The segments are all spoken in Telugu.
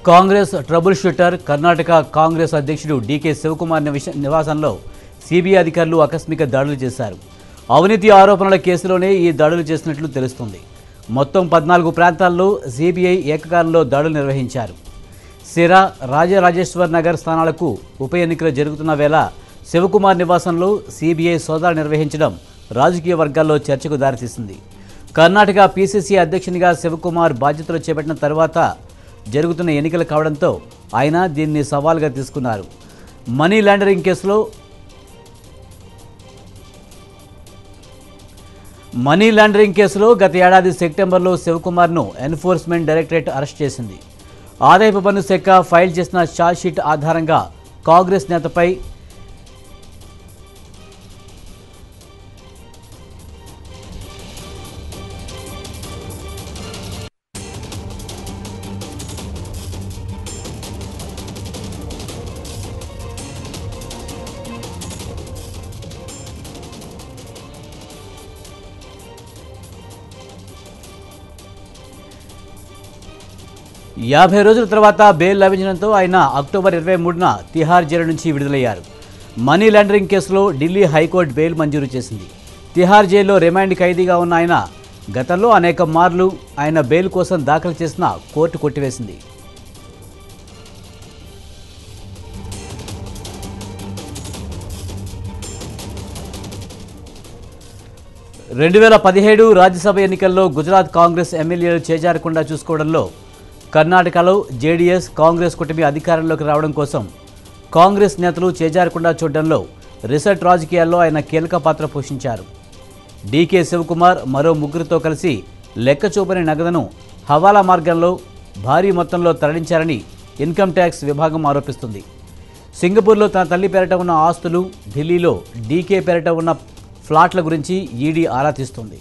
Congress trouble shooter Karnataka Congress అధ్యక్షుడు డీకే శివకుమార్ నివిష- నివాసంలో సిబిఐ అధికారులు ఆకస్మిక దాడులు చేశారు అవినీతి ఆరోపణల కేసులోనే ఈ దాడులు చేసినట్లు తెలుస్తుంది మొత్తం పద్నాలుగు ప్రాంతాల్లో సిబిఐ ఏకకాలంలో దాడులు నిర్వహించారు సిరా రాజరాజేశ్వర్ నగర్ స్థానాలకు ఉప ఎన్నికలు జరుగుతున్న వేళ శివకుమార్ నివాసంలో సిబిఐ సోదాలు నిర్వహించడం రాజకీయ వర్గాల్లో చర్చకు దారితీసింది కర్ణాటక పీసీసీ అధ్యక్షునిగా శివకుమార్ బాధ్యతలు చేపట్టిన తర్వాత జరుగుతున్న ఎన్నికలు కావడంతో ఆయన దీన్ని సవాల్గా తీసుకున్నారు మనీ లాండరింగ్ కేసులో మనీ లాండరింగ్ కేసులో గత ఏడాది సెప్టెంబర్లో శివకుమార్ను ఎన్ఫోర్స్మెంట్ డైరెక్టరేట్ అరెస్ట్ చేసింది ఆదాయపు పన్ను శాఖ ఫైల్ చేసిన ఛార్జ్షీట్ ఆధారంగా కాంగ్రెస్ నేతపై యాభై రోజుల తర్వాత బెయిల్ లభించడంతో ఆయన అక్టోబర్ ఇరవై మూడున తిహార్ జైలు నుంచి విడుదలయ్యారు మనీ లాండరింగ్ కేసులో ఢిల్లీ హైకోర్టు బెయిల్ మంజూరు చేసింది తిహార్ జైల్లో రిమాండ్ ఖైదీగా ఉన్న ఆయన గతంలో అనేక మార్లు ఆయన బెయిల్ కోసం దాఖలు చేసిన కోర్టు కొట్టివేసింది రెండు వేల పదిహేడు రాజ్యసభ ఎన్నికల్లో గుజరాత్ కాంగ్రెస్ ఎమ్మెల్యేలు చేజారకుండా చూసుకోవడంలో కర్ణాటకలో జేడీఎస్ కాంగ్రెస్ కూటమి అధికారంలోకి రావడం కోసం కాంగ్రెస్ నేతలు చేజారకుండా చూడడంలో రిసర్ట్ రాజకీయాల్లో ఆయన కీలక పాత్ర పోషించారు డీకే శివకుమార్ మరో ముగ్గురితో కలిసి లెక్కచూపని నగదును హవాలా మార్గంలో భారీ మొత్తంలో తరలించారని ఇన్కమ్ ట్యాక్స్ విభాగం ఆరోపిస్తుంది సింగపూర్లో తన తల్లి పేరిట ఉన్న ఆస్తులు ఢిల్లీలో డీకే పేరిట ఉన్న ఫ్లాట్ల గురించి ఈడీ ఆరా తీస్తుంది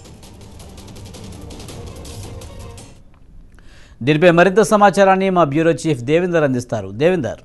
దీనిపై మరింత సమాచారాన్ని మా బ్యూరో చీఫ్ దేవేందర్ అందిస్తారు దేవేందర్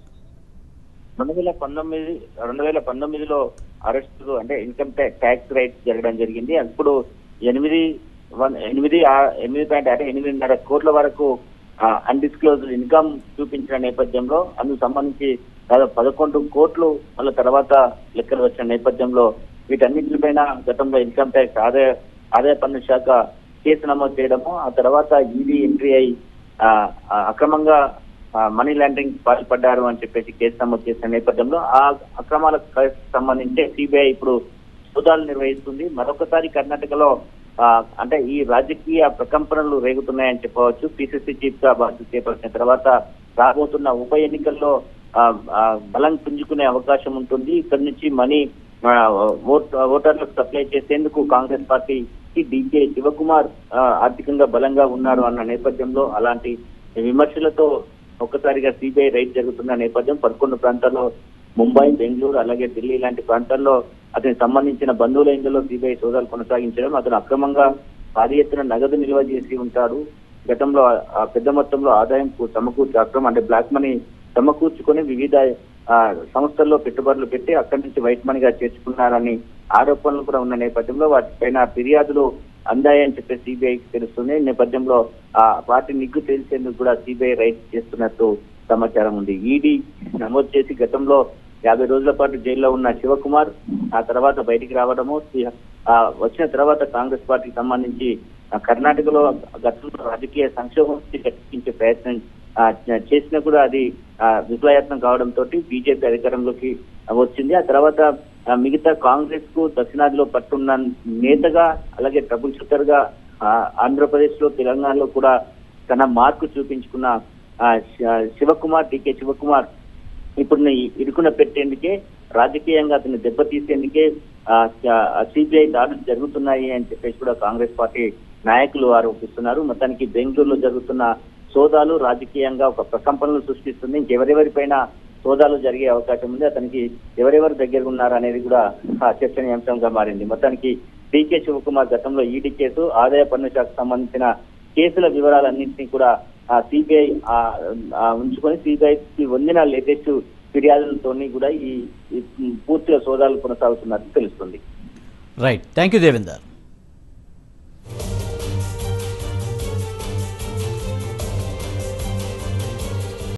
రెండు వేల పంతొమ్మిది రెండు వేల పంతొమ్మిదిలో అరెస్టులు అంటే ఇన్కమ్ ట్యాక్స్ రైట్స్ జరగడం జరిగింది అప్పుడు ఎనిమిది వన్ ఎనిమిది ఆ- ఎనిమిది పాయింట్ అంటే ఎనిమిదిన్నర కోట్ల వరకు అన్డిస్క్లోజ్ ఇన్కమ్ చూపించిన నేపథ్యంలో అందుకు సంబంధించి దాదాపు పదకొండు కోట్లు మళ్ళీ తర్వాత లెక్కలు వచ్చిన నేపథ్యంలో వీటన్నిటిపైన గతంలో ఇన్కమ్ ట్యాక్స్ ఆదాయ ఆదాయ పన్ను శాఖ కేసు నమోదు చేయడము ఆ తర్వాత ఈడీ ఎంట్రీ అయి ఆ, ఆ, అక్రమంగా ఆ, మనీ లాండరింగ్ పాల్పడ్డారు అని చెప్పేసి కేసు నమోదు చేసిన నేపథ్యంలో ఆ అక్రమాలకు సంబంధించి సిబిఐ ఇప్పుడు సోదాలు నిర్వహిస్తుంది మరొకసారి కర్ణాటకలో ఆ, అంటే ఈ రాజకీయ ప్రకంపనలు రేగుతున్నాయని చెప్పవచ్చు పిసిసి చీఫ్ గా బాధ్యత చేపట్టిన తర్వాత రాబోతున్న ఉప ఎన్నికల్లో ఆ, ఆ, బలం పుంజుకునే అవకాశం ఉంటుంది ఇక్కడి నుంచి మనీ ఆ, ఓట్ ఓటర్లకు సప్లై చేసేందుకు కాంగ్రెస్ పార్టీ డీకే శివకుమార్ ఆ, ఆర్థికంగా బలంగా ఉన్నారు అన్న నేపథ్యంలో అలాంటి విమర్శలతో ఒక్కసారిగా సిబిఐ రైడ్ జరుగుతున్న నేపథ్యం పదకొండు ప్రాంతాల్లో ముంబై బెంగళూరు అలాగే ఢిల్లీ లాంటి ప్రాంతాల్లో అతనికి సంబంధించిన బంధువుల ఇంట్లో సిబిఐ సోదాలు కొనసాగించడం అతను అక్రమంగా భారీ ఎత్తున నగదు నిల్వ చేసి ఉంటాడు గతంలో ఆ పెద్ద మొత్తంలో ఆదాయం కు- సమకూర్చి అక్రమం అంటే బ్లాక్ మనీ సమకూర్చుకొని వివిధ ఆ, సంస్థల్లో పెట్టుబడులు పెట్టి అక్కడి నుంచి వైట్ మనీగా చేర్చుకున్నారని ఆరోపణలు కూడా ఉన్న నేపథ్యంలో వాటిపైన ఫిర్యాదులు అందాయని చెప్పి సిబిఐకి తెలుస్తుంది ఈ నేపథ్యంలో ఆ వాటి నిగ్గు తేల్చేందుకు కూడా సిబిఐ రైడ్ చేస్తున్నట్టు సమాచారం ఉంది ఈడీ నమోదు చేసి గతంలో యాభై రోజుల పాటు జైల్లో ఉన్న శివకుమార్ ఆ తర్వాత బయటికి రావడము సి- ఆ వచ్చిన తర్వాత కాంగ్రెస్ పార్టీకి సంబంధించి ఆ కర్ణాటకలో గతంలో రాజకీయ సంక్షోభం గట్టించే ప్రయత్నం ఆ, చ- చేసినా కూడా అది ఆ, విఫలయత్నం కావడంతో బీజేపీ అధికారంలోకి వచ్చింది ఆ తర్వాత ఆ, మిగతా కాంగ్రెస్ కు దక్షిణాదిలో పట్టున్న నేతగా అలాగే ట్రబుల్ షూటర్ గా ఆ, ఆంధ్రప్రదేశ్ లో తెలంగాణలో కూడా తన మార్కు చూపించుకున్న ఆ, శ- శివకుమార్ డికే శివకుమార్ ఇప్పుడు ఇరుకున పెట్టేందుకే రాజకీయంగా అతన్ని దెబ్బతీసేందుకే సిబిఐ దాడులు జరుగుతున్నాయి అని చెప్పేసి కూడా కాంగ్రెస్ పార్టీ నాయకులు ఆరోపిస్తున్నారు మొత్తానికి బెంగళూరులో జరుగుతున్న సోదాలు రాజకీయంగా ఒక ప్రకంపనలు సృష్టిస్తుంది ఇంకెవరెవరిపైన సోదాలు జరిగే అవకాశం ఉంది అతనికి ఎవరెవరు దగ్గర ఉన్నారు అనేది కూడా ఆ, చర్చనీయాంశంగా మారింది మొత్తానికి డీకే శివకుమార్ గతంలో ఈడీ కేసు ఆదాయ పన్ను శాఖకు సంబంధించిన కేసుల వివరాలన్నింటినీ కూడా సిబిఐ ఉంచుకొని సిబిఐ పొందిన లేటెస్ట్ ఫిర్యాదులతోని కూడా ఈ ఈ పూర్తిగా సోదాలు కొనసాగుతున్నట్టు తెలుస్తుంది రైట్ థ్యాంక్ యూ దేవేందర్